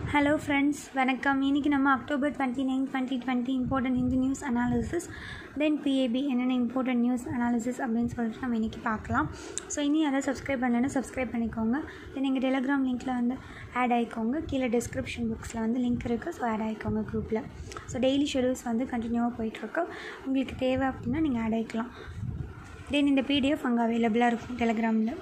hello friends வணக்கம் இன்றைக்கி நம்ம October twenty nine twenty twenty important Hindi news analysis then பிஏபி என்னென்ன இம்பார்ட்டன்ட் நியூஸ் அனாலிசிஸ் அப்படின்னு சொல்லிட்டு நம்ம இன்றைக்கி பார்க்கலாம் ஸோ இனி யாராவது சப்ஸ்கிரைப் பண்ணலைன்னா சப்ஸ்கிரைப் பண்ணிக்கோங்க தென் எங்கள் டெலிகிராம் லிங்க்கில் வந்து ஆட் ஆகிக்கோங்க கீழே டிஸ்கிரிப்ஷன் புக்ஸில் வந்து லிங்க் இருக்குது ஸோ ஆட் ஆகிக்கோங்க குரூப்பில் ஸோ டெய்லி ஷெடியூல்ஸ் வந்து கண்டினியூவாக போயிட்டுருக்கு உங்களுக்கு தேவை அப்படின்னா நீங்கள் ஆட் ஆகிக்கலாம் தென் இந்த பிடிஎஃப் அங்கே அவைலபிளாக இருக்கும் டெலிகிராமில்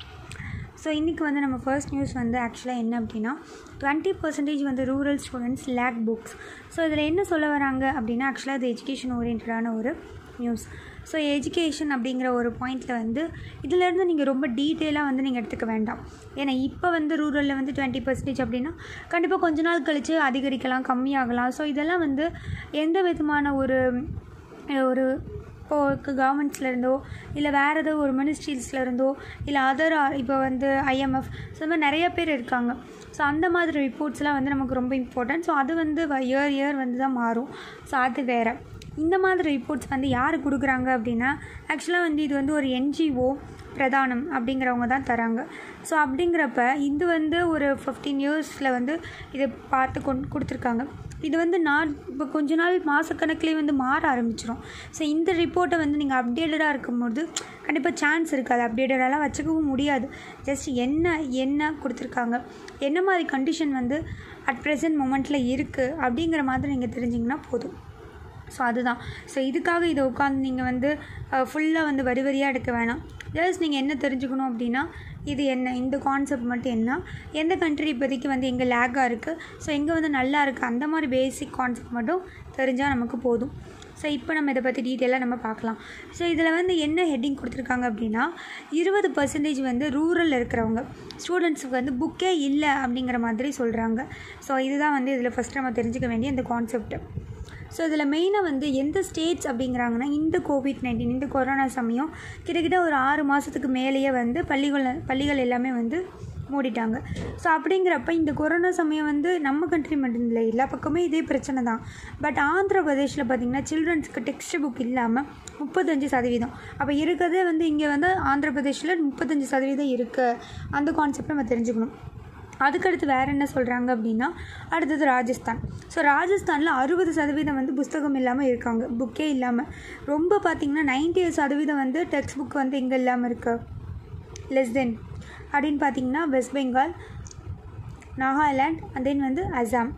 ஸோ இன்றைக்கி வந்து நம்ம ஃபர்ஸ்ட் நியூஸ் வந்து ஆக்சுவலாக என்ன அப்படின்னா டுவெண்ட்டி பர்சன்டேஜ் வந்து rural students lack books so இதில் என்ன சொல்ல வராங்க அப்படின்னா ஆக்சுவலாக அது எஜுகேஷன் ஓரியன்டான ஒரு நியூஸ் ஸோ எஜுகேஷன் அப்படிங்கிற ஒரு பாயிண்டில் வந்து இதிலேருந்து நீங்கள் ரொம்ப டீட்டெயிலாக வந்து நீங்கள் எடுத்துக்க வேண்டாம் ஏன்னா இப்போ வந்து ரூரலில் வந்து டுவெண்ட்டி பர்சன்டேஜ் அப்படின்னா கண்டிப்பாக கொஞ்ச நாள் கழித்து அதிகரிக்கலாம் கம்மியாகலாம் ஸோ இதெல்லாம் வந்து எந்த விதமான ஒரு ஒரு இப்போது கவர்மெண்ட்ஸ்லேருந்தோ இல்லை வேறு ஏதோ ஒரு மினிஸ்ட்ரிஸ்லேருந்தோ இல்லை அதர் இப்போ வந்து ஐஎம்எஃப் ஸோ இந்த மாதிரி நிறைய பேர் இருக்காங்க ஸோ அந்த மாதிரி ரிப்போர்ட்ஸ்லாம் வந்து நமக்கு ரொம்ப இம்பார்ட்டன்ட் ஸோ அது வந்து இயர் இயர் வந்து தான் மாறும் ஸோ அது வேறு இந்த மாதிரி ரிப்போர்ட்ஸ் வந்து யார் கொடுக்குறாங்க அப்படின்னா ஆக்சுவலாக வந்து இது வந்து ஒரு என்ஜிஓ பிரதானம் அப்படிங்கிறவங்க தான் தராங்க ஸோ அப்படிங்கிறப்ப இது வந்து ஒரு ஃபிஃப்டீன் இயர்ஸில் வந்து இதை பார்த்து கொண்டு கொடுத்துருக்காங்க இது வந்து நான் இப்போ கொஞ்ச நாள் மாதக்கணக்கிலே வந்து மாற ஆரம்பிச்சிடும் ஸோ இந்த ரிப்போர்ட்டை வந்து நீங்கள் அப்டேட்டடாக இருக்கும்போது கண்டிப்பாக சான்ஸ் இருக்காது அப்டேட்டடெல்லாம் வச்சுக்கவும் முடியாது ஜஸ்ட் என்ன என்ன கொடுத்துருக்காங்க என்ன மாதிரி கண்டிஷன் வந்து அட் ப்ரெசன்ட் மொமெண்ட்டில் இருக்குது அப்படிங்கிற மாதிரி நீங்கள் தெரிஞ்சிங்கன்னா போதும் ஸோ அதுதான் ஸோ இதுக்காக இதை உட்காந்து நீங்கள் வந்து ஃபுல்லாக வந்து வரி வரியாக எடுக்க வேணாம் ஜஸ்ட் நீங்கள் என்ன தெரிஞ்சுக்கணும் அப்படின்னா இது என்ன இந்த கான்செப்ட் மட்டும் என்ன எந்த கண்ட்ரி இப்போதைக்கு வந்து எங்கே லேக்காக இருக்குது ஸோ எங்கே வந்து நல்லா இருக்குது அந்த மாதிரி பேசிக் கான்செப்ட் மட்டும் தெரிஞ்சால் நமக்கு போதும் ஸோ இப்போ நம்ம இதை பற்றி டீட்டெயிலாக நம்ம பார்க்கலாம் ஸோ இதில் வந்து என்ன ஹெட்டிங் கொடுத்துருக்காங்க அப்படின்னா இருபது பர்சன்டேஜ் வந்து ரூரலில் இருக்கிறவங்க ஸ்டூடெண்ட்ஸுக்கு வந்து புக்கே இல்லை அப்படிங்கிற மாதிரி சொல்கிறாங்க ஸோ இதுதான் வந்து இதில் ஃபஸ்ட் நம்ம தெரிஞ்சுக்க வேண்டிய இந்த கான்செப்ட் ஸோ இதில் மெயினாக வந்து எந்த ஸ்டேட்ஸ் அப்படிங்கிறாங்கன்னா இந்த கோவிட் நைன்டீன் இந்த கொரோனா சமயம் கிட்டத்தட்ட ஒரு ஆறு மாதத்துக்கு மேலேயே வந்து பள்ளிகள் பள்ளிகள் எல்லாமே வந்து மூடிட்டாங்க ஸோ அப்படிங்கிறப்ப இந்த கொரோனா சமயம் வந்து நம்ம கண்ட்ரி மட்டும் இல்லை எல்லா பக்கமே இதே பிரச்சனை தான் பட் ஆந்திர பிரதேஷில் பார்த்திங்கன்னா சில்ட்ரன்ஸ்க்கு டெக்ஸ்ட் புக் இல்லாமல் முப்பத்தஞ்சு சதவீதம் அப்போ இருக்கிறதே வந்து இங்கே வந்து ஆந்திர பிரதேஷில் முப்பத்தஞ்சு சதவீதம் இருக்குது அந்த கான்செப்ட் நம்ம தெரிஞ்சுக்கணும் அதுக்கடுத்து வேறு என்ன சொல்கிறாங்க அப்படின்னா அடுத்தது ராஜஸ்தான் ஸோ ராஜஸ்தானில் அறுபது சதவீதம் வந்து புஸ்தகம் இல்லாமல் இருக்காங்க புக்கே இல்லாமல் ரொம்ப பார்த்திங்கன்னா நைன்டி சதவீதம் வந்து டெக்ஸ்ட் புக் வந்து எங்கே இல்லாமல் இருக்கு லெஸ் தென் அப்படின்னு பார்த்தீங்கன்னா வெஸ்ட் பெங்கால் நாகாலாண்ட் அண்ட் தென் வந்து அசாம்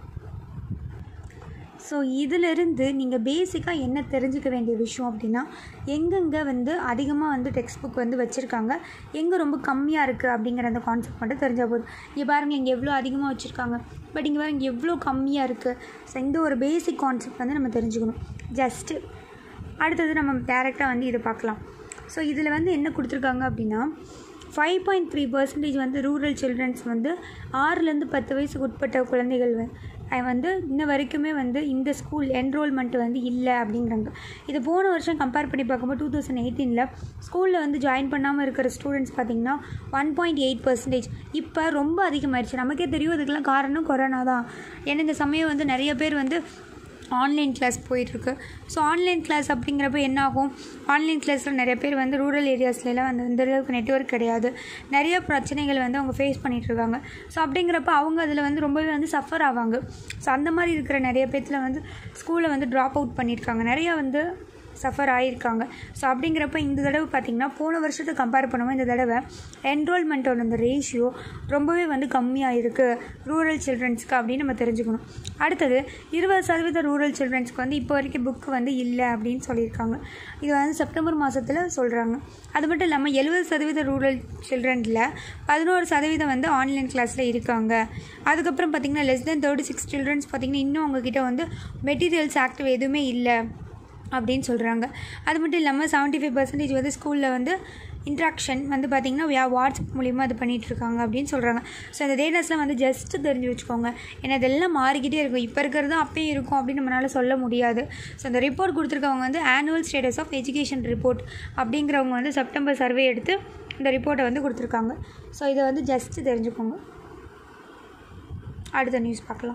ஸோ இதிலிருந்து நீங்கள் பேசிக்காக என்ன தெரிஞ்சுக்க வேண்டிய விஷயம் அப்படின்னா எங்கெங்கே வந்து அதிகமாக வந்து டெக்ஸ்ட் புக் வந்து வச்சுருக்காங்க எங்கே ரொம்ப கம்மியாக இருக்குது அப்படிங்கிற அந்த கான்செப்ட் மட்டும் தெரிஞ்சால் போதும் இங்கே பாருங்கள் இங்கே எவ்வளோ அதிகமாக வச்சுருக்காங்க பட் இங்கே பாருங்கள் எவ்வளோ கம்மியாக இருக்குது ஸோ இந்த ஒரு பேசிக் கான்செப்ட் வந்து நம்ம தெரிஞ்சுக்கணும் ஜஸ்ட்டு அடுத்தது நம்ம டேரெக்டாக வந்து இதை பார்க்கலாம் ஸோ இதில் வந்து என்ன கொடுத்துருக்காங்க அப்படின்னா ஃபைவ் பாயிண்ட் த்ரீ பர்சன்டேஜ் வந்து ரூரல் சில்ட்ரன்ஸ் வந்து ஆறுலேருந்து பத்து வயசுக்கு உட்பட்ட குழந்தைகள் வந்து இன்ன வரைக்குமே வந்து இந்த ஸ்கூல் என்ரோல்மெண்ட் வந்து இல்லை அப்படிங்கிறாங்க இது போன வருஷம் கம்பேர் பண்ணி பார்க்கும்போது டூ தௌசண்ட் எயிட்டீனில் ஸ்கூலில் வந்து ஜாயின் பண்ணாமல் இருக்கிற ஸ்டூடெண்ட்ஸ் பார்த்திங்கன்னா ஒன் பாயிண்ட் எயிட் பர்சன்டேஜ் இப்போ ரொம்ப அதிகமாகிடுச்சு நமக்கே தெரியும் இதுக்கெல்லாம் காரணம் கொரோனா தான் ஏன்னா இந்த சமயம் வந்து நிறைய பேர் வந்து ஆன்லைன் கிளாஸ் போயிட்டுருக்கு ஸோ ஆன்லைன் கிளாஸ் அப்படிங்கிறப்ப என்ன ஆகும் ஆன்லைன் கிளாஸில் நிறைய பேர் வந்து ரூரல் ஏரியாஸ்லாம் வந்து இந்த அளவுக்கு நெட்ஒர்க் கிடையாது நிறைய பிரச்சனைகள் வந்து அவங்க ஃபேஸ் பண்ணிகிட்ருக்காங்க ஸோ அப்படிங்கிறப்ப அவங்க அதில் வந்து ரொம்பவே வந்து சஃபர் ஆவாங்க ஸோ அந்த மாதிரி இருக்கிற நிறைய பேர்த்தில் வந்து ஸ்கூலை வந்து ட்ராப் அவுட் பண்ணியிருக்காங்க நிறையா வந்து சஃபர் ஆகியிருக்காங்க ஸோ அப்படிங்கிறப்ப இந்த தடவை பார்த்திங்கன்னா போன வருஷத்தை கம்பேர் பண்ணும்போது இந்த தடவை என்ரோல்மெண்ட்டோட அந்த ரேஷியோ ரொம்பவே வந்து கம்மியாக இருக்குது ரூரல் சில்ட்ரன்ஸ்க்கு அப்படின்னு நம்ம தெரிஞ்சுக்கணும் அடுத்தது இருபது சதவீத ரூரல் சில்ட்ரன்ஸ்க்கு வந்து இப்போ வரைக்கும் புக்கு வந்து இல்லை அப்படின்னு சொல்லியிருக்காங்க இது வந்து செப்டம்பர் மாதத்தில் சொல்கிறாங்க அது மட்டும் இல்லாமல் எழுபது சதவீத ரூரல் சில்ட்ரனில் பதினோரு சதவீதம் வந்து ஆன்லைன் கிளாஸில் இருக்காங்க அதுக்கப்புறம் பார்த்திங்கன்னா less then thirty six childrens பார்த்திங்கன்னா இன்னும் அவங்கக்கிட்ட வந்து மெட்டீரியல்ஸ் ஆக்டிவ் எதுவுமே இல்லை அப்படின்னு சொல்கிறாங்க அது மட்டும் இல்லாமல் செவன்ட்டி ஃபைவ் பர்சன்டேஜ் வந்து ஸ்கூலில் வந்து இன்ட்ராக்ஷன் வந்து பார்த்திங்கன்னா வாட்ஸ்அப் மூலிமா அது பண்ணிகிட்ருக்காங்க அப்படின்னு சொல்கிறாங்க ஸோ இந்த டேட்டாஸ்லாம் வந்து ஜஸ்ட்டு தெரிஞ்சு வச்சுக்கோங்க ஏன்னா இதெல்லாம் மாறிக்கிட்டே இருக்கும் இப்போ இருக்கிறது அப்பயும் இருக்கும் அப்படின்னு நம்மளால் சொல்ல முடியாது ஸோ இந்த ரிப்போர்ட் கொடுத்துருக்கவங்க வந்து annual status of education report அப்படிங்கிறவங்க வந்து செப்டம்பர் சர்வே எடுத்து இந்த ரிப்போர்ட்டை வந்து கொடுத்துருக்காங்க ஸோ இதை வந்து ஜஸ்ட்டு தெரிஞ்சுக்கோங்க அடுத்த நியூஸ் பார்க்கலாம்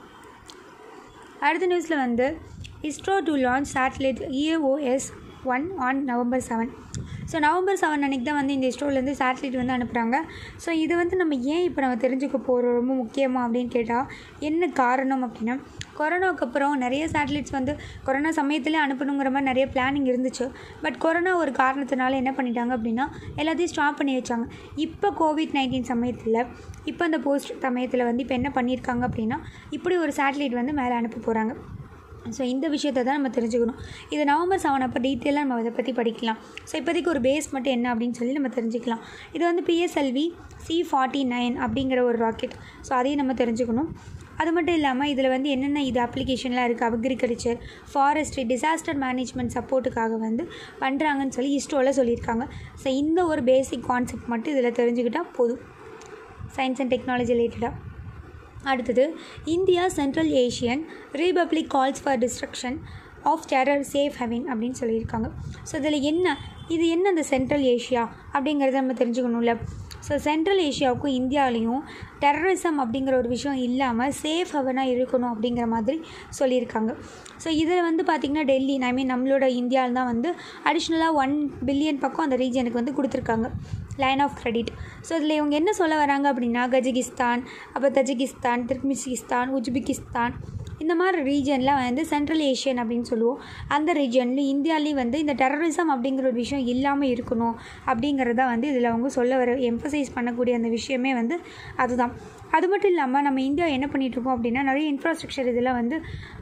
அடுத்த நியூஸில் வந்து ISRO to launch satellite EOS one on November seven so November seven அன்றைக்கி தான் வந்து இந்த இஸ்ரோலேருந்து சேட்டலைட் வந்து அனுப்புகிறாங்க ஸோ இது வந்து நம்ம ஏன் இப்போ நம்ம தெரிஞ்சுக்க போகிறோம் ரொம்ப முக்கியமாக அப்படின்னு கேட்டால் என்ன காரணம் அப்படின்னா கொரோனாவுக்கு அப்புறம் நிறைய சேட்டலைட்ஸ் வந்து கொரோனா சமயத்தில் அனுப்பணுங்கிற மாதிரி நிறைய பிளானிங் இருந்துச்சு பட் கொரோனா ஒரு காரணத்தினால என்ன பண்ணிட்டாங்க அப்படின்னா எல்லாத்தையும் ஸ்டாப் பண்ணி வச்சாங்க இப்போ கோவிட் நைன்டீன் சமயத்தில் இப்போ அந்த போஸ்ட் சமயத்தில் வந்து இப்போ என்ன பண்ணியிருக்காங்க அப்படின்னா இப்படி ஒரு சேட்டலைட் வந்து மேலே அனுப்ப போகிறாங்க ஸோ இந்த விஷயத்தை தான் நம்ம தெரிஞ்சுக்கணும் இது நவம்பர் செவன் அப்போ டீட்டெயிலாக நம்ம இதை பற்றி படிக்கலாம் ஸோ இப்போதைக்கு ஒரு பேஸ் மட்டும் என்ன அப்படின்னு சொல்லி நம்ம தெரிஞ்சுக்கலாம் இது வந்து பிஎஸ்எல்வி சி ஃபார்ட்டி நைன் அப்படிங்கிற ஒரு ராக்கெட் ஸோ அதையும் நம்ம தெரிஞ்சுக்கணும் அது மட்டும் இல்லாமல் இதில் வந்து என்னென்ன இது அப்ளிகேஷன்லாம் இருக்குது அக்ரிகல்ச்சர் ஃபாரஸ்ட்ரி டிசாஸ்டர் மேனேஜ்மெண்ட் சப்போர்ட்டுக்காக வந்து பண்ணுறாங்கன்னு சொல்லி இஸ்ரோவில் சொல்லியிருக்காங்க ஸோ இந்த ஒரு பேசிக் கான்செப்ட் மட்டும் இதில் தெரிஞ்சுக்கிட்டால் போதும் சயின்ஸ் அண்ட் டெக்னாலஜி ரிலேட்டடாக அடுத்தது India central Asian republic calls for destruction of terror safe haven அப்படின்னு சொல்லியிருக்காங்க ஸோ இதில் என்ன இது என்ன அந்த சென்ட்ரல் ஏஷியா அப்படிங்கிறத நம்ம தெரிஞ்சுக்கணும்ல ஸோ சென்ட்ரல் ஏஷியாவுக்கும் இந்தியாவிலையும் டெரரிசம் அப்படிங்கிற ஒரு விஷயம் இல்லாமல் சேஃப் ஹவனாக இருக்கணும் அப்படிங்கிற மாதிரி சொல்லியிருக்காங்க ஸோ இதில் வந்து பார்த்திங்கன்னா டெல்லி ஐ மீன் நம்மளோட இந்தியாவில் தான் வந்து அடிஷ்னலாக ஒன் பில்லியன் பக்கம் அந்த ரீஜனுக்கு வந்து கொடுத்துருக்காங்க லைன் ஆஃப் கிரெடிட் ஸோ இதில் இவங்க என்ன சொல்ல வராங்க அப்படின்னா கஜகிஸ்தான் அப்போ தஜிகிஸ்தான் துர்க்மிஸ்கிஸ்தான் உஜ்பெகிஸ்தான் இந்த மாதிரி ரீஜனில் வந்து சென்ட்ரல் ஏஷியன் அப்படின்னு சொல்லுவோம் அந்த ரீஜன்லேயும் இந்தியாலேயும் வந்து இந்த டெரரிசம் அப்படிங்கிற ஒரு விஷயம் இல்லாமல் இருக்கணும் அப்படிங்கிறத வந்து இதில் அவங்க சொல்ல வர எம்ஃபசைஸ் பண்ணக்கூடிய அந்த விஷயமே வந்து அதுதான் அது மட்டும் இல்லாமல் நம்ம இந்தியா என்ன பண்ணிகிட்ருக்கோம் அப்படின்னா நிறைய இன்ஃப்ராஸ்ட்ரக்சர் இதெல்லாம் வந்து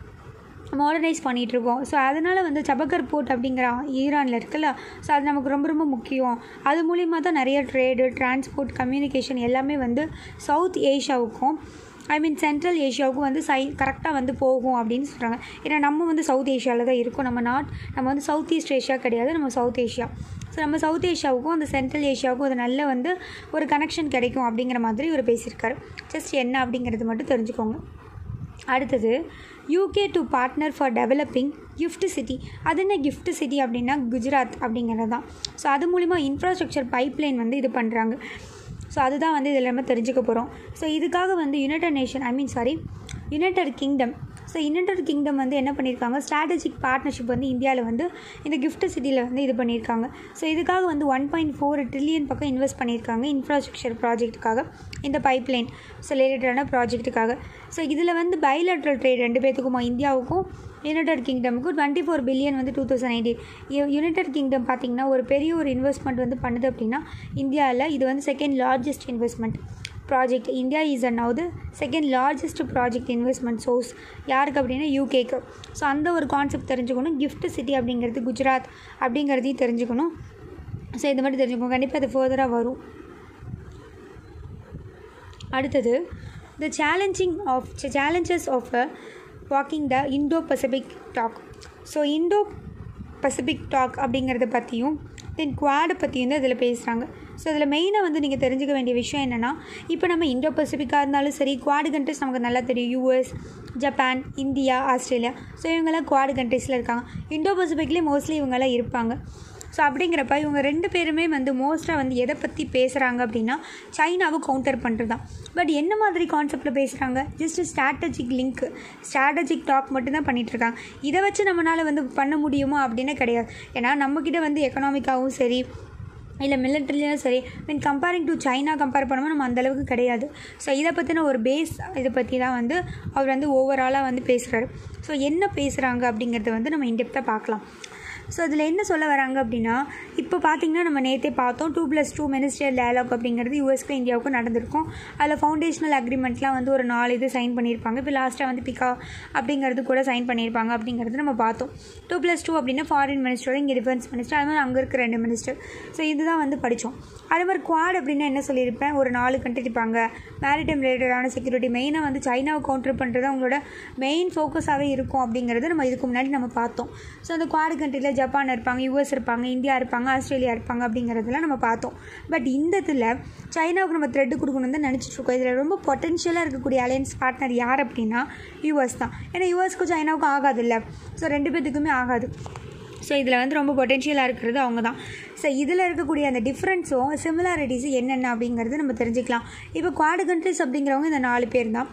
மாடர்னைஸ் பண்ணிகிட்ருக்கோம் ஸோ அதனால் வந்து சபக்கர் போர்ட் அப்படிங்கிற ஈரானில் இருக்குல்ல ஸோ அது நமக்கு ரொம்ப ரொம்ப முக்கியம் அது மூலிமா தான் நிறைய ட்ரேடு டிரான்ஸ்போர்ட் கம்யூனிகேஷன் எல்லாமே வந்து சவுத் ஏஷியாவுக்கும் ஐ மீன் சென்ட்ரல் ஏஷியாவுக்கும் வந்து சை கரெக்டாக வந்து போகும் அப்படின்னு சொல்கிறாங்க ஏன்னா நம்ம வந்து சவுத் ஏஷியாவில் தான் இருக்கோம் நம்ம நாட் நம்ம வந்து சவுத் ஈஸ்ட் ஏஷியா கிடையாது நம்ம சவுத் ஏஷியா ஸோ நம்ம சவுத் ஏஷியாவுக்கும் அந்த சென்ட்ரல் ஏஷியாவுக்கும் அது நல்ல வந்து ஒரு கனெக்ஷன் கிடைக்கும் அப்படிங்கிற மாதிரி இவர் பேசியிருக்காரு ஜஸ்ட் என்ன அப்படிங்கிறது மட்டும் தெரிஞ்சுக்கோங்க அடுத்தது UK to partner for developing GIFT city அது என்ன கிஃப்ட் சிட்டி அப்படின்னா குஜராத் அப்படிங்கிறது தான் ஸோ அது மூலிமா இன்ஃப்ராஸ்ட்ரக்சர் பைப்லைன் வந்து இது பண்ணுறாங்க ஸோ அதுதான் வந்து இதில் நம்ம தெரிஞ்சுக்க போகிறோம் ஸோ இதுக்காக வந்து United Nation I mean sorry United Kingdom so United Kingdom வந்து என்ன பண்ணியிருக்காங்க ஸ்ட்ராட்டஜிக் பார்ட்னர்ஷிப் வந்து இந்தியாவில் வந்து இந்த கிஃப்ட் சிட்டியில் வந்து இது பண்ணியிருக்காங்க ஸோ இதுக்காக வந்து ஒன் பாயிண்ட் ஃபோர் ட்ரில்லியன் பக்கம் இன்வெஸ்ட் பண்ணியிருக்காங்க இன்ஃப்ராஸ்ட்ரக்சர் ப்ராஜெக்ட்டுக்காக இந்த பைப்லைன் ஸோ ரிலேட்டடான ப்ராஜெக்ட்டுக்காக ஸோ இதில் வந்து பைலேட்ரல் ட்ரேட் ரெண்டு பேர்த்துக்குமா இந்தியாவுக்கும் யுனைடட் கிங்டமுக்கு டுவெண்ட்டி ஃபோர் பில்லியன் வந்து two thousand eighteen United Kingdom பார்த்திங்கன்னா ஒரு பெரிய ஒரு இன்வெஸ்ட்மெண்ட் வந்து பண்ணுது அப்படின்னா இந்தியாவில் இது வந்து second largest investment project India is an now second largest project investment source யாருக்கு அப்படின்னா யூகேக்கு ஸோ அந்த ஒரு கான்செப்ட் தெரிஞ்சுக்கணும் கிஃப்ட் சிட்டி அப்படிங்கிறது குஜராத் அப்படிங்கிறதையும் தெரிஞ்சுக்கணும் ஸோ இது மட்டும் தெரிஞ்சுக்கணும் கண்டிப்பாக அது ஃபர்தராக வரும் அடுத்தது the challenging of challenges of a walking the Indo Pacific talk so Indo Pacific talk அப்படிங்கிறத பற்றியும் தென் குவாடை பற்றியும் தான் இதில் பேசுகிறாங்க ஸோ இதில் மெயினாக வந்து நீங்கள் தெரிஞ்சுக்க வேண்டிய விஷயம் என்னென்னா இப்போ நம்ம இண்டோ பசிபிக்காக இருந்தாலும் சரி குவாடு கண்ட்ரிஸ் நமக்கு நல்லா தெரியும் US Japan India Australia so இவங்கெல்லாம் குவாடு கண்ட்ரீஸில் இருக்காங்க இண்டோ பசிபிக்லேயே மோஸ்ட்லி இவங்கெல்லாம் இருப்பாங்க ஸோ அப்படிங்கிறப்ப இவங்க ரெண்டு பேருமே வந்து மோஸ்ட்டாக வந்து எதை பற்றி பேசுகிறாங்க அப்படின்னா சைனாவை கவுண்டர் பண்ணுறது தான் பட் என்ன மாதிரி கான்செப்டில் பேசுகிறாங்க just strategic link strategic talk மட்டும்தான் பண்ணிகிட்ருக்காங்க இதை வச்சு நம்மளால் வந்து பண்ண முடியுமா அப்படின்னு கிடையாது ஏன்னா நம்மக்கிட்ட வந்து எக்கனாமிக்காகவும் சரி இல்லை மிலிட்ரிலையும் சரி mean comparing to China compare பண்ணும்போது நம்ம அந்தளவுக்கு கிடையாது ஸோ இதை பற்றின ஒரு பேஸ் இதை பற்றி தான் வந்து அவர் வந்து ஓவராலாக வந்து பேசுகிறாரு ஸோ என்ன பேசுகிறாங்க அப்படிங்கிறத வந்து நம்ம இன்டெப்த்தாக பார்க்கலாம் ஸோ அதில் என்ன சொல்ல வராங்க அப்படின்னா இப்போ பார்த்தீங்கன்னா நம்ம நேற்றே பார்த்தோம் two plus two minister dialogue அப்படிங்கிறது யூஎஸ்க்கு இந்தியாவுக்கும் நடந்திருக்கும் அதில் ஃபவுண்டேஷனல் அக்ரிமெண்ட்லாம் வந்து ஒரு நாலு இது சைன் பண்ணியிருப்பாங்க இப்போ லாஸ்ட்டாக வந்து பிகா அப்படிங்கிறது கூட சைன் பண்ணியிருப்பாங்க அப்படிங்கிறது நம்ம பார்த்தோம் டூ ப்ளஸ் டூ அப்படின்னா ஃபாரின் மினிஸ்டரோட இங்கே டிஃபென்ஸ் மினிஸ்டர் அது மாதிரி அங்கே இருக்க ரெண்டு மினிஸ்டர் ஸோ இதுதான் வந்து படித்தோம் அதே மாதிரி குவாட் அப்படின்னா என்ன சொல்லியிருப்பேன் ஒரு நாலு கண்ட்ரி இருப்பாங்க மேரிடைம் ரிலேட்டடான செக்யூரிட்டி மெயினாக வந்து சைனாவை கவுண்டர் பண்ணுறது அவங்களோட மெயின் ஃபோக்கஸாகவே இருக்கும் அப்படிங்கிறது நம்ம இதுக்கு முன்னாடி நம்ம பார்த்தோம் ஸோ அந்த குவாடு கண்ட்ரியில் ஜப்பான் இருப்பாங்க யூஎஸ் இருப்பாங்க இந்தியா இருப்பாங்க ஆஸ்திரேலியா இருப்பாங்க அப்படிங்கிறதுலாம் நம்ம பார்த்தோம் பட் இந்த இதில் சைனாவுக்கு நம்ம த்ரெட்டு கொடுக்கணும்னு தான் நினச்சிட்டு இருக்கோம் இதில் ரொம்ப பொட்டென்ஷியலாக இருக்கக்கூடிய அலையன்ஸ் பார்ட்னர் யார் அப்படின்னா யூஎஸ் தான் ஏன்னா யூஎஸ்க்கும் சைனாவுக்கும் ஆகாது இல்லை ஸோ ரெண்டு பேத்துக்குமே ஆகாது ஸோ இதில் வந்து ரொம்ப பொட்டென்ஷியலாக இருக்கிறது அவங்க தான் ஸோ இதில் இருக்கக்கூடிய அந்த டிஃப்ரென்ஸும் சிமிலாரிட்டிஸும் என்னென்ன அப்படிங்கிறது நம்ம தெரிஞ்சுக்கலாம் இப்போ குவாடு கண்ட்ரிஸ் அப்படிங்கிறவங்க இந்த நாலு பேர் தான்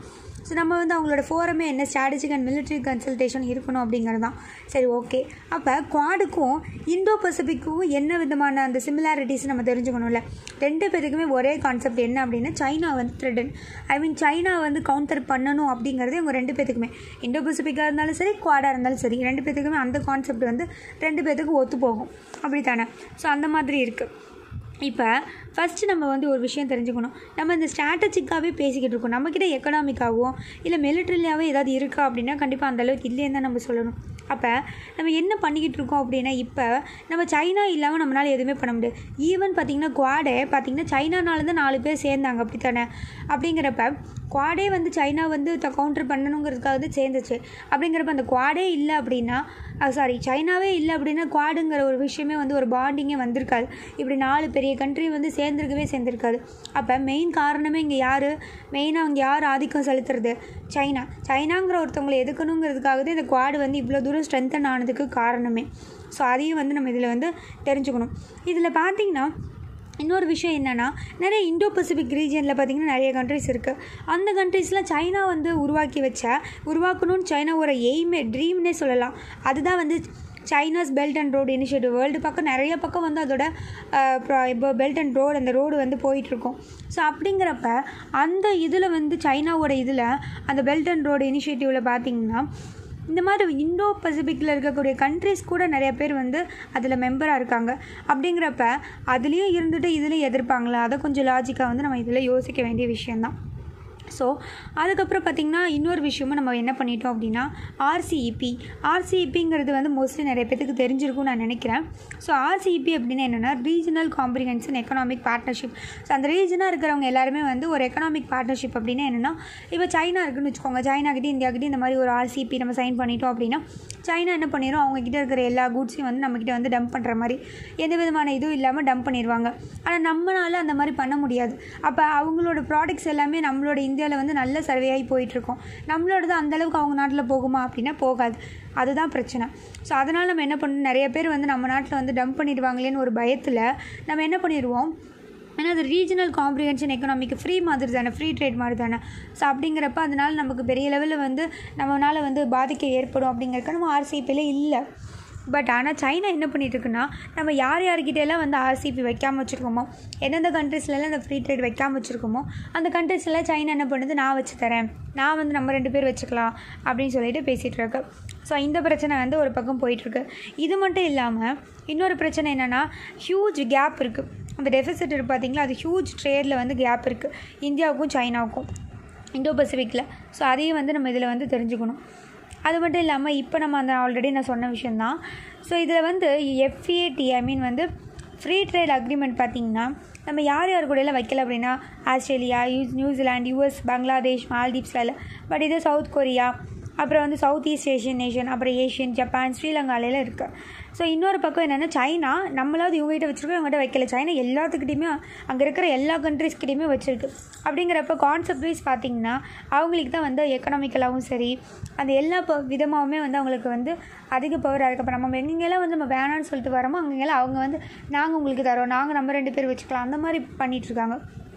ஸோ நம்ம வந்து அவங்களோட ஃபோரமே என்ன ஸ்ட்ராட்டஜிக் அண்ட் மிலிட்ரி கன்சல்டேஷன் இருக்கணும் அப்படிங்கிறது தான் சரி ஓகே அப்போ குவாடுக்கும் இந்தோ பசிபிக்கும் என்ன விதமான அந்த சிமிலாரிட்டிஸ் நம்ம தெரிஞ்சுக்கணும்ல ரெண்டு பேருக்குமே ஒரே கான்செப்ட் என்ன அப்படின்னா சைனா வந்து த்ரெட்டன் ஐ மீன் சைனா வந்து கவுண்டர் பண்ணணும் அப்படிங்கிறது இவங்க ரெண்டு பேத்துக்குமே இந்தோ பசிபிக்காக இருந்தாலும் சரி குவாடாக இருந்தாலும் சரி ரெண்டு பேத்துக்குமே அந்த கான்செப்ட் வந்து ரெண்டு பேத்துக்கு ஒத்து போகும் அப்படி தானே ஸோ அந்த மாதிரி இருக்குது இப்போ ஃபஸ்ட்டு நம்ம வந்து ஒரு விஷயம் தெரிஞ்சுக்கணும் நம்ம இந்த ஸ்ட்ராட்டஜிக்காகவே பேசிக்கிட்டு இருக்கோம் நம்மக்கிட்ட எக்கனாமிக்காகவோ இல்லை மிலிட்ரிலியாவோ ஏதாவது இருக்கா அப்படின்னா கண்டிப்பாக அந்தளவுக்கு இல்லைன்னு தான் நம்ம சொல்லணும் அப்போ நம்ம என்ன பண்ணிக்கிட்டு இருக்கோம் அப்படின்னா இப்போ நம்ம சைனா இல்லாமல் நம்மளால் எதுவுமே பண்ண முடியாது ஈவன் பார்த்திங்கன்னா குவாடே பார்த்திங்கன்னா சைனானால தான் நாலு பேர் சேர்ந்தாங்க அப்படி தானே அப்படிங்கிறப்ப குவாடே வந்து சைனா வந்து த கவுண்டர் பண்ணணுங்கிறதுக்காக வந்து சேர்ந்துச்சு அப்படிங்கிறப்ப அந்த குவாடே இல்லை அப்படின்னா சாரி சைனாவே இல்லை அப்படின்னா குவாடுங்கிற ஒரு விஷயமே வந்து ஒரு பாண்டிங்கே வந்திருக்காது இப்படி நாலு பெரிய கண்ட்ரி வந்து சேர்ந்துருக்கவே சேர்ந்துருக்காது அப்போ மெயின் காரணமே இங்கே யார் மெயினாக அவங்க யார் ஆதிக்கம் செலுத்துறது சைனா சைனாங்கிற ஒருத்தவங்களை எதுக்கணுங்கிறதுக்காக தான் இந்த குவாடு வந்து இவ்வளோ தூரம் ஸ்ட்ரென்தன் ஆனதுக்கு காரணமே ஸோ அதையும் வந்து நம்ம இதில் வந்து தெரிஞ்சுக்கணும் இதில் பார்த்திங்கன்னா இன்னொரு விஷயம் என்னென்னா நிறைய இண்டோ பசிபிக் ரீஜியனில் பார்த்திங்கன்னா நிறைய கண்ட்ரிஸ் இருக்குது அந்த கண்ட்ரீஸில் சைனா வந்து உருவாக்கி வச்ச உருவாக்கணும்னு சைனாவோட எய்மே ட்ரீம்னே சொல்லலாம் அதுதான் வந்து China's belt and road initiative world பக்கம் நிறைய பக்கம் வந்து அதோட இப்போ பெல்ட் அண்ட் ரோடு அந்த ரோடு வந்து போயிட்டுருக்கோம் ஸோ அப்படிங்கிறப்ப அந்த இதில் வந்து சைனாவோட இதில் அந்த பெல்ட் அண்ட் ரோடு இனிஷியேட்டிவில் பார்த்திங்கன்னா இந்த மாதிரி இந்தோ பசிபிக்கில் இருக்கக்கூடிய கண்ட்ரிஸ் கூட நிறைய பேர் வந்து அதில் மெம்பராக இருக்காங்க அப்படிங்கிறப்ப அதுலேயும் இருந்துட்டு இதுலேயும் எதிர்ப்பாங்களா அதை கொஞ்சம் லாஜிக்காக வந்து நம்ம இதில் யோசிக்க வேண்டிய விஷயந்தான் ஸோ அதுக்கப்புறம் பார்த்திங்கன்னா இன்னொரு விஷயமும் நம்ம என்ன பண்ணிட்டோம் அப்படின்னா ஆர்சிஇபி ஆர்சிஇபிங்கிறது வந்து மோஸ்ட்லி நிறைய பேத்துக்கு தெரிஞ்சிருக்கும்னு நான் நினைக்கிறேன் ஸோ ஆர்சிஇபி அப்படின்னா என்னென்னா regional comprehension economic partnership so அந்த ரீஜனாக இருக்கிறவங்க எல்லாருமே வந்து ஒரு எக்கனாமிக் பார்ட்னர்ஷிப் அப்படின்னா என்னென்னா இப்போ சைனா இருக்குன்னு வச்சுக்கோங்க சைனாக்கிட்டே இந்தியாக்கிட்டே இந்த மாதிரி ஒரு ஆர்சிபி நம்ம சைன் பண்ணிட்டோம் அப்படின்னா சைனா என்ன பண்ணிடும் அவங்கக்கிட்ட இருக்கிற எல்லா குட்ஸையும் வந்து நம்மக்கிட்ட வந்து டம்ப் பண்ணுற மாதிரி எந்த விதமான இதுவும் இல்லாமல் டம்ப் பண்ணிடுவாங்க ஆனால் நம்மளால் அந்த மாதிரி பண்ண முடியாது அப்போ அவங்களோட ப்ராடக்ட்ஸ் எல்லாமே நம்மளோட இந்தியாவில் வந்து நல்ல சர்வே ஆகி போயிட்டுருக்கோம் நம்மளோடது அந்தளவுக்கு அவங்க நாட்டில் போகுமா அப்படின்னா போகாது அதுதான் பிரச்சனை ஸோ அதனால் நம்ம என்ன பண்ணணும் நிறைய பேர் வந்து நம்ம நாட்டில் வந்து டம்ப் பண்ணிடுவாங்களேன்னு ஒரு பயத்தில் நம்ம என்ன பண்ணிடுவோம் ஏன்னா அது ரீஜனல் காம்ப்ரிஹென்ஷன் எக்கனாமிக்கு ஃப்ரீ மாதிரி தானே ஃப்ரீ ட்ரேட் மாதிரி தானே ஸோ அப்படிங்கிறப்ப அதனால் நமக்கு பெரிய லெவலில் வந்து நம்மளால் வந்து பாதிக்க ஏற்படும் அப்படிங்கிறக்க நம்ம ஆர்சிபியில் இல்லை பட் ஆனால் சைனா என்ன பண்ணிட்டு இருக்குன்னா நம்ம யார் யார்கிட்டெல்லாம் வந்து ஆர்சிபி வைக்காமல் வச்சுருக்கோமோ எந்தெந்த கண்ட்ரீஸ்லலாம் அந்த ஃப்ரீ ட்ரேட் வைக்காமல் வச்சுருக்கோமோ அந்த கண்ட்ரீஸ்லாம் சைனா என்ன பண்ணுது நான் வச்சு தரேன் நான் வந்து நம்ம ரெண்டு பேர் வச்சுக்கலாம் அப்படின்னு சொல்லிட்டு பேசிகிட்டு இருக்கு ஸோ இந்த பிரச்சனை வந்து ஒரு பக்கம் போயிட்டுருக்கு இது மட்டும் இல்லாமல் இன்னொரு பிரச்சனை என்னென்னா ஹியூஜ் கேப் இருக்குது அந்த டெஃபிசிட் இருக்குது பார்த்தீங்களா அது ஹியூஜ் ட்ரேடில் வந்து கேப் இருக்குது இந்தியாவுக்கும் சைனாவுக்கும் இந்தோ பசிபிக்கில் ஸோ அதையும் வந்து நம்ம இதில் வந்து தெரிஞ்சுக்கணும் அது மட்டும் இல்லாமல் இப்போ நம்ம அந்த ஆல்ரெடி நான் சொன்ன விஷயந்தான் ஸோ இதில் வந்து எஃப்ஏடி ஐ மீன் வந்து ஃப்ரீ ட்ரேட் அக்ரிமெண்ட் பார்த்திங்கன்னா நம்ம யார் யார் கூடலாம் வைக்கல அப்படின்னா Australia US New Zealand US Bangladesh மால்தீவ்ஸில் இல்லை பட் இது சவுத் கொரியா அப்புறம் வந்து சவுத் ஈஸ்ட் ஏஷியன் நேஷன் அப்புறம் ஏஷியன் ஜப்பான் ஸ்ரீலங்காலையில் இருக்குது ஸோ இன்னொரு பக்கம் என்னென்னா சைனா நம்மளாவது இவங்ககிட்ட வச்சுருக்கோம் இவங்ககிட்ட வைக்கல சைனா எல்லாத்துக்கிட்டையுமே அங்கே இருக்கிற எல்லா கண்ட்ரிஸ்கிட்டையுமே வச்சுருக்கு அப்படிங்கிறப்ப கான்செப்ட் வைஸ் பார்த்திங்கன்னா அவங்களுக்கு தான் வந்து எக்கனாமிக்கலாகவும் சரி அந்த எல்லா ப விதமாகவுமே வந்து அவங்களுக்கு வந்து அதிக பவராக இருக்குது அப்போ நம்ம எங்கெங்கெல்லாம் வந்து நம்ம வேணான்னு சொல்லிட்டு வரோமோ அங்கெல்லாம் அவங்க வந்து நாங்கள் உங்களுக்கு தரோம் நாங்கள் நம்ம ரெண்டு பேர் வச்சுக்கலாம் அந்த மாதிரி பண்ணிகிட்ருக்காங்க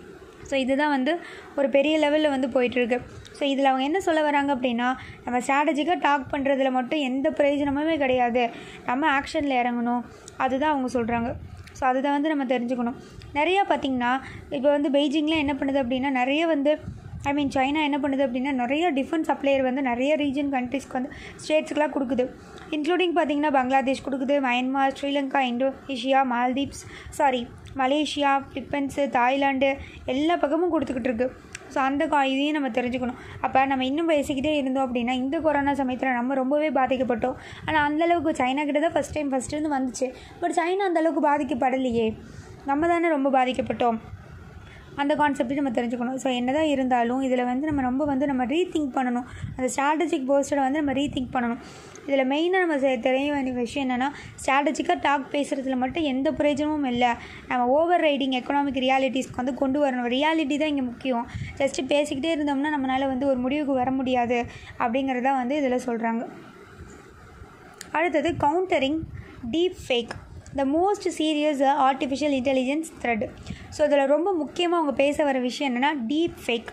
ஸோ இதுதான் வந்து ஒரு பெரிய லெவலில் வந்து போயிட்டுருக்கு ஸோ இதில் அவங்க என்ன சொல்ல வராங்க அப்படின்னா நம்ம ஸ்ட்ராட்டஜிக்காக டாக் பண்ணுறதுல மட்டும் எந்த பிரயோஜனமுமே கிடையாது நம்ம ஆக்ஷனில் இறங்கணும் அதுதான் அவங்க சொல்கிறாங்க ஸோ அதுதான் வந்து நம்ம தெரிஞ்சுக்கணும் நிறையா பார்த்திங்கன்னா இப்போ வந்து பெய்ஜிங்லாம் என்ன பண்ணுது அப்படின்னா நிறைய வந்து ஐ மீன் சைனா என்ன பண்ணுது அப்படின்னா நிறைய டிஃபென்ஸ் சப்ளையர் வந்து நிறைய ரீஜன் கண்ட்ரிஸ்க்கு வந்து ஸ்டேட்ஸுக்கெலாம் கொடுக்குது இன்க்ளூடிங் பார்த்திங்கன்னா பங்களாதேஷ் கொடுக்குது Myanmar Sri Lanka Indonesia Maldives sorry Malaysia Philippines Thailand எல்லா பக்கமும் கொடுத்துக்கிட்டு இருக்கு ஸோ அந்த கா இதையும் நம்ம தெரிஞ்சுக்கணும் அப்போ நம்ம இன்னும் பேசிக்கிட்டே இருந்தோம் அப்படின்னா இந்த கொரோனா சமயத்தில் நம்ம ரொம்பவே பாதிக்கப்பட்டோம் ஆனால் அந்தளவுக்கு சைனா கிட்ட தான் ஃபஸ்ட் டைம் ஃபஸ்ட்டு இருந்து வந்துச்சு பட் சைனா அந்தளவுக்கு பாதிக்கப்படலையே நம்ம தானே ரொம்ப பாதிக்கப்பட்டோம் அந்த கான்செப்டையும் நம்ம தெரிஞ்சுக்கணும் ஸோ என்ன தான் இருந்தாலும் இதில் வந்து நம்ம ரொம்ப வந்து நம்ம ரீதிங்க் பண்ணணும் அந்த ஸ்ட்ராட்டஜிக் போஸ்டரை வந்து நம்ம ரீதிங்க் பண்ணணும் இதில் மெயினாக நம்ம செ- தெரிய வேண்டிய விஷயம் என்னென்னா ஸ்ட்ராட்டஜிக்காக டாக் பேசுகிறதுல மட்டும் எந்த பிரயோஜனமும் இல்லை நம்ம ஓவர் ரைடிங் எக்கனாமிக் ரியாலிட்டிஸ்க்கு வந்து கொண்டு வரணும் ரியாலிட்டி தான் இங்கே முக்கியம் ஜஸ்ட்டு பேசிக்கிட்டே இருந்தோம்னா நம்மளால் வந்து ஒரு முடிவுக்கு வர முடியாது அப்படிங்கிறத வந்து இதில் சொல்கிறாங்க அடுத்தது countering deep fake the most serious artificial intelligence threat so இதில் ரொம்ப முக்கியமாக அவங்க பேச வர விஷயம் என்னென்னா டீப் ஃபேக்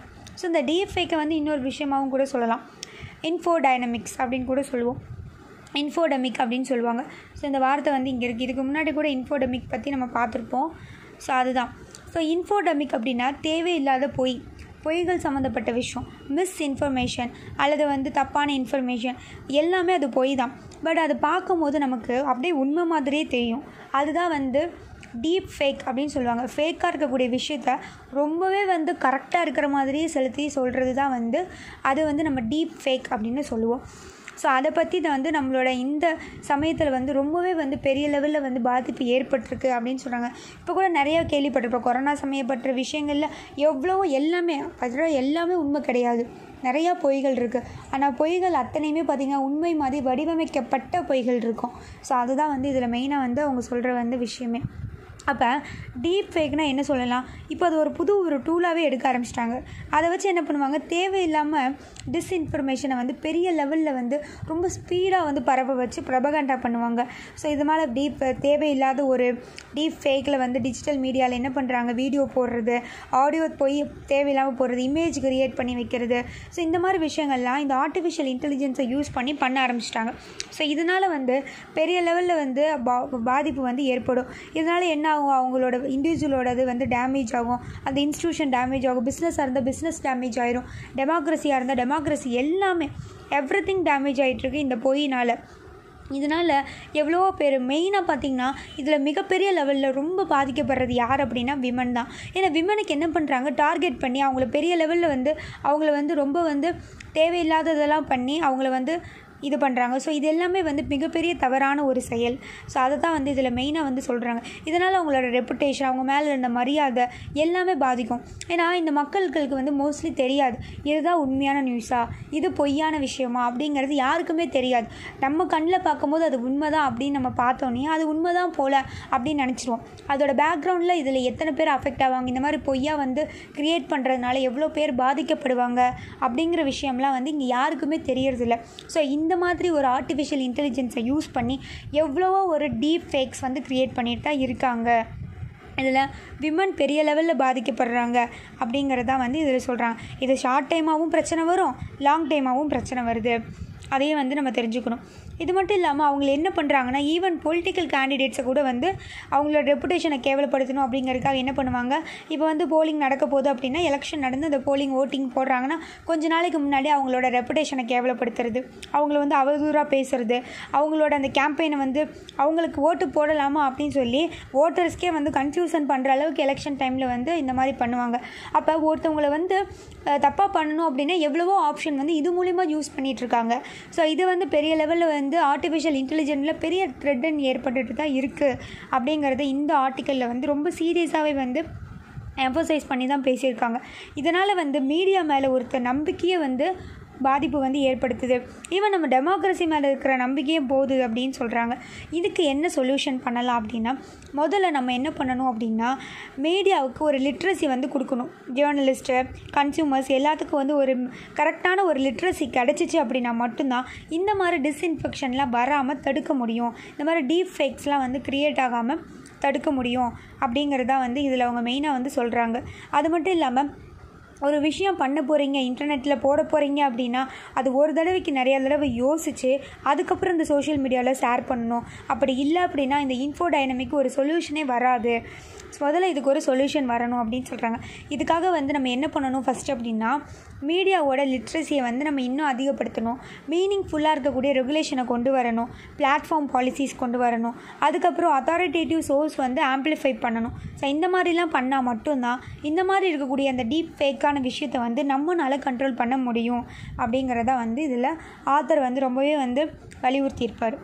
ஸோ இந்த டீப் ஃபேக்கை வந்து இன்னொரு விஷயமாகவும் கூட சொல்லலாம் இன்ஃபோ டைனமிக்ஸ் அப்படின்னு கூட சொல்லுவோம் இன்ஃபோடமிக் அப்படின்னு சொல்லுவாங்க ஸோ இந்த வார்த்தை வந்து இங்கே இருக்குது இதுக்கு முன்னாடி கூட இன்ஃபோடமிக் பற்றி நம்ம பார்த்துருப்போம் ஸோ அதுதான் ஸோ இன்ஃபோடமிக் அப்படின்னா தேவையில்லாத பொய் பொய்கள் சம்மந்தப்பட்ட விஷயம் மிஸ் இன்ஃபர்மேஷன் அல்லது வந்து தப்பான இன்ஃபர்மேஷன் எல்லாமே அது பொய் தான் பட் அது பார்க்கும்போது நமக்கு அப்படியே உண்மை மாதிரியே தெரியும் அதுதான் வந்து டீப் ஃபேக் அப்படின்னு சொல்லுவாங்க ஃபேக்காக இருக்கக்கூடிய விஷயத்த ரொம்பவே வந்து கரெக்டாக இருக்கிற மாதிரியே செலுத்தி சொல்கிறது தான் வந்து அது வந்து நம்ம டீப் ஃபேக் அப்படின்னு சொல்லுவோம் ஸோ அதை பற்றி தான் வந்து நம்மளோட இந்த சமயத்தில் வந்து ரொம்பவே வந்து பெரிய லெவலில் வந்து பாதிப்பு ஏற்பட்டிருக்கு அப்படின்னு சொல்கிறாங்க இப்போ கூட நிறைய கேள்விப்பட்டிருப்போம் கொரோனா சமயப்பட்ட விஷயங்களில் எவ்வளவோ எல்லாமே பார்த்தா எல்லாமே உண்மை கிடையாது நிறையா பொய்கள் இருக்குது ஆனால் பொய்கள் அத்தனையுமே பார்த்திங்கன்னா உண்மை மாதிரி வடிவமைக்கப்பட்ட பொய்கள் இருக்கும் ஸோ அதுதான் வந்து இதில் மெயினாக வந்து அவங்க சொல்கிற வந்து விஷயமே அப்போ டீப் ஃபேக்னால் என்ன சொல்லலாம் இப்போ அது ஒரு புது ஒரு டூலாகவே எடுக்க ஆரம்பிச்சிட்டாங்க அதை வச்சு என்ன பண்ணுவாங்க தேவையில்லாமல் டிஸ்இன்ஃபர்மேஷனை வந்து பெரிய லெவலில் வந்து ரொம்ப ஸ்பீடாக வந்து பரவ வச்சு ப்ரபகண்டா பண்ணுவாங்க ஸோ இது மேலே டீப் தேவையில்லாத ஒரு டீப் ஃபேக்கில் வந்து டிஜிட்டல் மீடியாவில் என்ன பண்ணுறாங்க வீடியோ போடுறது ஆடியோ போய் தேவையில்லாமல் போடுறது இமேஜ் கிரியேட் பண்ணி வைக்கிறது ஸோ இந்த மாதிரி விஷயங்கள்லாம் இந்த ஆர்டிஃபிஷியல் இன்டெலிஜென்ஸை யூஸ் பண்ணி பண்ண ஆரம்பிச்சிட்டாங்க ஸோ இதனால் வந்து பெரிய லெவலில் வந்து பா பாதிப்பு வந்து ஏற்படும் இதனால் என்ன ஆகும் அவங்களோட இண்டிவிஜுவலோடது வந்து டேமேஜ் ஆகும் அந்த இன்ஸ்டியூஷன் டேமேஜ் ஆகும் பிஸ்னஸாக இருந்தால் பிஸ்னஸ் டேமேஜ் ஆயிரும் டெமோக்ரஸியாக இருந்தால் டெமோக்ரஸி எல்லாமே எவ்ரி திங் டேமேஜ் ஆகிட்டுருக்கு இந்த பொய்னால் இதனால் எவ்வளவோ பேர் மெயினாக பார்த்திங்கன்னா இதில் மிகப்பெரிய லெவலில் ரொம்ப பாதிக்கப்படுறது யார் அப்படின்னா விமன் தான் ஏன்னா விமனுக்கு என்ன பண்ணுறாங்க டார்கெட் பண்ணி அவங்கள பெரிய லெவலில் வந்து அவங்கள வந்து ரொம்ப வந்து தேவையில்லாததெல்லாம் பண்ணி அவங்கள வந்து இது பண்ணுறாங்க ஸோ இது எல்லாமே வந்து மிகப்பெரிய தவறான ஒரு செயல் ஸோ அதை தான் வந்து இதில் மெயினாக வந்து சொல்கிறாங்க இதனால் அவங்களோட ரெப்புடேஷன் அவங்க மேலே இருந்த மரியாதை எல்லாமே பாதிக்கும் ஏன்னா இந்த மக்களுக்கு வந்து மோஸ்ட்லி தெரியாது இதுதான் உண்மையான நியூஸா இது பொய்யான விஷயமா அப்படிங்கிறது யாருக்குமே தெரியாது நம்ம கண்ணில் பார்க்கும்போது அது உண்மை தான் அப்படின்னு நம்ம பார்த்தோன்னே அது உண்மை தான் போல அப்படின்னு நினச்சிருவோம் அதோட பேக்ரவுண்டில் இதில் எத்தனை பேர் அஃபெக்ட் ஆவாங்க இந்த மாதிரி பொய்யா வந்து க்ரியேட் பண்ணுறதுனால எவ்வளோ பேர் பாதிக்கப்படுவாங்க அப்படிங்கிற விஷயம்லாம் வந்து இங்கே யாருக்குமே தெரியறதில்ல ஸோ இந்த இந்த மாதிரி ஒரு ஆர்டிஃபிஷியல் இன்டெலிஜென்ஸை யூஸ் பண்ணி எவ்வளவோ ஒரு டீப் ஃபேக்ஸ் வந்து க்ரியேட் பண்ணிட்டு தான் இருக்காங்க இதில் விமன் பெரிய லெவலில் பாதிக்கப்படுறாங்க அப்படிங்கிறதான் வந்து இதில் சொல்கிறாங்க இது ஷார்ட் டைமாகவும் பிரச்சனை வரும் லாங் டைமாகவும் பிரச்சனை வருது அதையும் வந்து நம்ம தெரிஞ்சுக்கணும் இது மட்டும் இல்லாமல் அவங்க என்ன பண்ணுறாங்கன்னா ஈவன் பொலிட்டிக்கல் கேண்டிடேட்ஸை கூட வந்து அவங்களோட ரெப்புடேஷனை கேவலப்படுத்தணும் அப்படிங்கிறதுக்காக என்ன பண்ணுவாங்க இப்போ வந்து போலிங் நடக்க போகுது அப்படின்னா எலெக்ஷன் நடந்து அந்த போலிங் ஓட்டிங் போடுறாங்கன்னா கொஞ்ச நாளைக்கு முன்னாடி அவங்களோட ரெப்புடேஷனை கேவலப்படுத்துறது அவங்கள வந்து அவதூறாக பேசுறது அவங்களோட அந்த கேம்பெயினை வந்து அவங்களுக்கு ஓட்டு போடலாமா அப்படின்னு சொல்லி ஓட்டர்ஸ்க்கே வந்து கன்ஃபியூசன் பண்ணுற அளவுக்கு எலெக்ஷன் டைமில் வந்து இந்த மாதிரி பண்ணுவாங்க அப்போ ஒருத்தவங்களை வந்து தப்பாக பண்ணணும் அப்படின்னா எவ்வளவோ ஆப்ஷன் வந்து இது மூலிமா யூஸ் பண்ணிகிட்ருக்காங்க ஸோ இது வந்து பெரிய லெவலில் வந்து ஆர்டிஃபிஷியல் இன்டெலிஜென்ட்டில் பெரிய த்ரெட்டன் ஏற்பட்டுட்டு தான் இருக்குது அப்படிங்கிறத இந்த ஆர்டிக்கலில் வந்து ரொம்ப சீரியஸாகவே வந்து எம்பசைஸ் பண்ணி தான் பேசியிருக்காங்க இதனால் வந்து மீடியா மேலே ஒருத்தர் நம்பிக்கையை வந்து பாதிப்பு வந்து ஏற்படுத்துது ஈவன் நம்ம டெமோக்ரஸி மேலே இருக்கிற நம்பிக்கையும் போகுது அப்படின்னு சொல்கிறாங்க இதுக்கு என்ன சொல்யூஷன் பண்ணலாம் அப்படின்னா முதல்ல நம்ம என்ன பண்ணணும் அப்படின்னா மீடியாவுக்கு ஒரு லிட்ரஸி வந்து கொடுக்கணும் ஜேர்னலிஸ்ட்டு கன்சியூமர்ஸ் எல்லாத்துக்கும் வந்து ஒரு கரெக்டான ஒரு லிட்ரஸி கிடச்சிச்சு அப்படின்னா மட்டும்தான் இந்த மாதிரி டிஸ்இன்ஃபெக்ஷன்லாம் வராமல் தடுக்க முடியும் இந்த மாதிரி டீப் ஃபேக்ஸ்லாம் வந்து க்ரியேட் ஆகாமல் தடுக்க முடியும் அப்படிங்கிறதா வந்து இதில் அவங்க மெயினாக வந்து சொல்கிறாங்க அது மட்டும் இல்லாமல் ஒரு விஷயம் பண்ண போகிறீங்க இன்டர்நெட்டில் போட போகிறீங்க அப்படின்னா அது ஒரு தடவைக்கு நிறைய தடவை யோசித்து அதுக்கப்புறம் இந்த சோஷியல் மீடியாவில் ஷேர் பண்ணணும் அப்படி இல்லை அப்படின்னா இந்த இன்ஃபோ டைனமிக்கு ஒரு சொல்யூஷனே வராது முதல்ல இதுக்கு ஒரு சொல்யூஷன் வரணும் அப்படின்னு சொல்கிறாங்க இதுக்காக வந்து நம்ம என்ன பண்ணணும் ஃபஸ்ட் அப்படின்னா மீடியாவோட லிட்ரஸியை வந்து நம்ம இன்னும் அதிகப்படுத்தணும் மீனிங்ஃபுல்லாக இருக்கக்கூடிய ரெகுலேஷனை கொண்டு வரணும் பிளாட்ஃபார்ம் பாலிசிஸ் கொண்டு வரணும் அதுக்கப்புறம் அத்தாரிட்டேட்டிவ் சோர்ஸ் வந்து ஆம்ப்ளிஃபை பண்ணணும் ஸோ இந்த மாதிரிலாம் பண்ணால் மட்டும்தான் இந்த மாதிரி இருக்கக்கூடிய அந்த டீப் ஃபேக்கான விஷயத்தை வந்து நம்மளால் கண்ட்ரோல் பண்ண முடியும் அப்படிங்கிறத வந்து இதில் ஆத்தர் வந்து ரொம்பவே வந்து வலியுறுத்தியிருப்பார்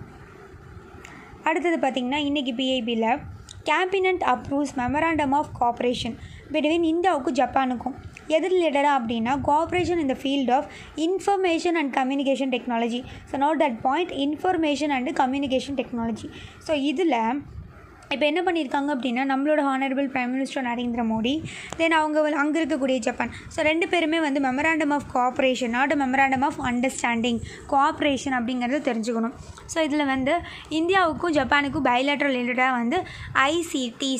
அடுத்தது பார்த்திங்கன்னா இன்றைக்கி பிஐபியில் cabinet approves memorandum of cooperation between இந்தியாவுக்கும் ஜப்பானுக்கும் எது ரிலேட்டடாக அப்படின்னா cooperation in the field of information and communication technology so note that point information and communication technology so இதில் இப்போ என்ன பண்ணியிருக்காங்க அப்படின்னா நம்மளோட honourable prime minister Narendra Modi then அவங்க வந்து அங்கே இருக்கக்கூடிய ஜப்பான் ஸோ ரெண்டு பேருமே வந்து memorandum of cooperation not memorandum of understanding cooperation அப்படிங்கிறத தெரிஞ்சுக்கணும் ஸோ இதில் வந்து இந்தியாவுக்கும் ஜப்பானுக்கும் பைலேட்ரல் ரிலேட்டடாக வந்து ஐசிடிஸ் ஸோ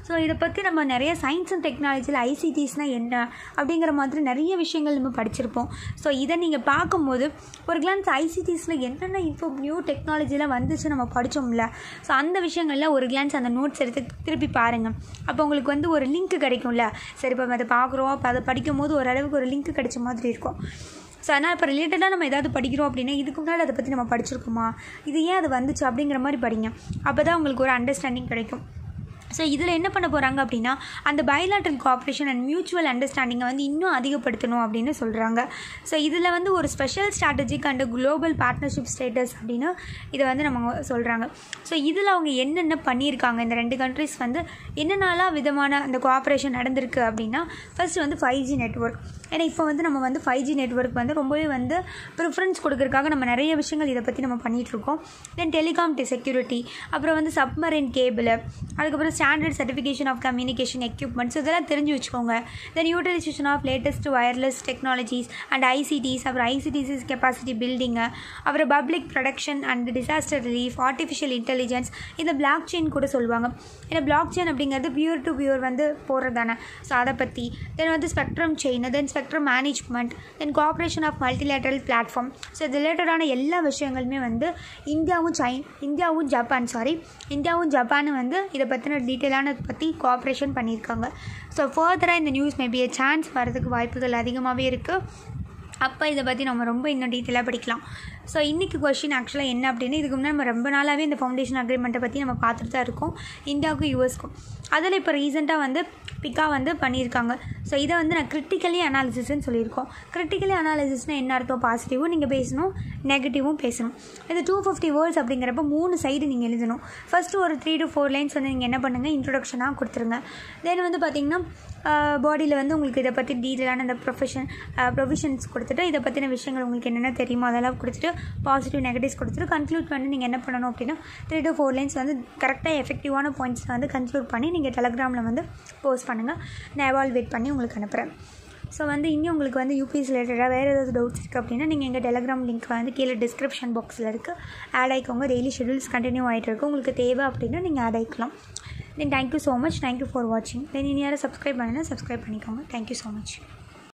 ஸோ இதை பற்றி நம்ம நிறைய சயின்ஸ் அண்ட் டெக்னாலஜியில் ஐசிடிஸ்னால் என்ன அப்படிங்கிற மாதிரி நிறைய விஷயங்கள் நம்ம படிச்சிருப்போம் ஸோ இதை நீங்கள் பார்க்கும்போது ஒரு கிளான்ஸ் ஐசிடிஸில் என்னென்ன இப்போ நியூ டெக்னாலஜிலாம் வந்துச்சு நம்ம படித்தோம்ல ஸோ அந்த விஷயங்கள்லாம் ஒரு கிளான்ஸ் அந்த நோட்ஸ் எடுத்து திருப்பி பாருங்கள் அப்போ உங்களுக்கு வந்து ஒரு லிங்க் கிடைக்கும்ல சரி இப்போ அதை பார்க்குறோம் அப்போ அதை படிக்கும் போது ஓரளவுக்கு ஒரு லிங்க் கிடைச்ச மாதிரி இருக்கும் ஸோ அதனால் இப்போ ரிலேட்டடாக நம்ம ஏதாவது படிக்கிறோம் அப்படின்னா இதுக்கு முன்னாடி அதை பற்றி நம்ம படிச்சிருக்கோமா இது ஏன் அது வந்துச்சு அப்படிங்கிற மாதிரி படிங்க அப்போ தான் உங்களுக்கு ஒரு அண்டர்ஸ்டாண்டிங் கிடைக்கும் ஸோ இதில் என்ன பண்ண போகிறாங்க அப்படின்னா அந்த பயலாட்ரல் கோஆப்ரேஷன் அண்ட் மியூச்சுவல் அண்டர்ஸ்டாண்டிங்கை வந்து இன்னும் அதிகப்படுத்தணும் அப்படின்னு சொல்கிறாங்க ஸோ இதில் வந்து ஒரு special strategic and global partnership status அப்படின்னு இதை வந்து நம்ம சொல்கிறாங்க ஸோ இதில் அவங்க என்னென்ன பண்ணியிருக்காங்க இந்த ரெண்டு கண்ட்ரிஸ் வந்து என்னென்னலாம் விதமான அந்த கோஆப்ரேஷன் நடந்திருக்கு அப்படின்னா ஃபர்ஸ்ட் வந்து ஃபைவ் ஜி நெட்ஒர்க் ஏன்னா இப்போ வந்து நம்ம வந்து ஃபைவ் ஜி நெட்ஒர்க் வந்து ரொம்பவே வந்து ப்ரிஃபரன்ஸ் கொடுக்கறதுக்காக நம்ம நிறைய விஷயங்கள் இதை பற்றி நம்ம பண்ணிகிட்ருக்கோம் தென் டெலிகாம் செக்யூரிட்டி அப்புறம் வந்து சப்மரைன் கேபிள் அதுக்கப்புறம் standard certification of communication equipments இதெல்லாம் தெரிஞ்சு வச்சுக்கோங்க then utilisation of latest wireless technologies and ICTs அப்புறம் ஐசிடிசிஸ் கெப்பாசிட்டி பில்டிங்கு அப்புறம் public protection and disaster relief artificial intelligence இந்த பிளாக் செயின் கூட சொல்லுவாங்க ஏன்னா பிளாக் செயின் அப்படிங்கிறது பியூர் டு பியூர் வந்து போகிறது தானே ஸோ அதை பற்றி தென் வந்து spectrum chain then spectrum management then cooperation of multilateral platform so இது ரிலேட்டடான எல்லா விஷயங்களுமே வந்து இந்தியாவும் சைன் இந்தியாவும் ஜப்பான் சாரி இந்தியாவும் ஜப்பானும் வந்து இதை பற்றின டீட்டெயிலான பற்றி கோஆப்ரேஷன் பண்ணியிருக்காங்க ஸோ ஃபர்தராக இந்த நியூஸ் மேபி சான்ஸ் வரதுக்கு வாய்ப்புகள் அதிகமாகவே இருக்குது அப்போ இதை பற்றி நம்ம ரொம்ப இன்னும் டீட்டெயிலாக படிக்கலாம் ஸோ இன்றைக்கி கொஷின் ஆக்சுவலாக என்ன அப்படின்னு இதுக்கு முன்னாடி நம்ம ரொம்ப நாளாகவே இந்த ஃபவுண்டேஷன் அக்ரிமெண்ட்டை பற்றி நம்ம பார்த்துட்டு தான் இருக்கோம் இந்தியாவுக்கும் யூஎஸ்க்கும் அதில் இப்போ ரீசெண்டாக வந்து பிக்கா வந்து பண்ணியிருக்காங்க ஸோ இதை வந்து நான் கிரிட்டிக்கலி அனாலிசிஸ்ன்னு சொல்லியிருக்கோம் கிரிட்டிக்கலி அனாலிசிஸ்னால் என்ன அர்த்தம் பாசிட்டிவும் நீங்கள் பேசணும் நெகட்டிவும் பேசணும் இது டூ ஃபிஃப்டி வேர்ட்ஸ் அப்படிங்கிறப்ப மூணு சைடு நீங்கள் எழுதணும் ஃபஸ்ட்டு ஒரு த்ரீ டு ஃபோர் லைன்ஸ் வந்து நீங்கள் என்ன பண்ணுங்கள் இன்ட்ரொடக்ஷனாக கொடுத்துருங்க தென் வந்து பார்த்திங்கன்னா பாடியில் வந்து உங்களுக்கு இதை பற்றி டீட்டெயிலான அந்த ப்ரொஃபஷன் ப்ரொவிஷன்ஸ் கொடுத்துட்டு இதை பற்றின விஷயங்கள் உங்களுக்கு என்னென்ன தெரியுமோ அதெல்லாம் கொடுத்துட்டு பாசிட்டிவ் நெகட்டிவ்ஸ் கொடுத்துட்டு கன்க்ளூட் பண்ணி நீங்கள் என்ன பண்ணணும் அப்படின்னா த்ரீ டு ஃபோர் லைன்ஸ் வந்து கரெக்டாக எஃபெக்டிவான பாயிண்ட்ஸ் வந்து கன்க்ளூட் பண்ணி நீங்கள் டெலகிராமில் வந்து போஸ்ட் பண்ணுங்கள் நான் எவால்வேட் பண்ணி உங்களுக்கு அனுப்புகிறேன் ஸோ வந்து இன்னும் உங்களுக்கு வந்து யூபிஎஸ் ரிலேட்டடாக வேறு ஏதாவது டவுட்ஸ் இருக்குது அப்படின்னா நீங்கள் எங்கள் டெலகிராம் லிங்க் வந்து கீழே டிஸ்கிரிப்ஷன் பாக்ஸில் இருக்குது ஆட் ஆகிக்கோங்க டெய்லி ஷெடியூல்ஸ் கண்டினியூ ஆகிட்டு இருக்கு உங்களுக்கு தேவை அப்படின்னா நீங்கள் ஆட் ஆகிக்கலாம் then thank you so much thank you for வாட்சிங் தென் இனி யாரும் சப்ஸ்கிரைப் பண்ணுன்னா சப்ஸ்கிரைப் பண்ணிக்கோங்க தேங்க்யூ ஸோ மச்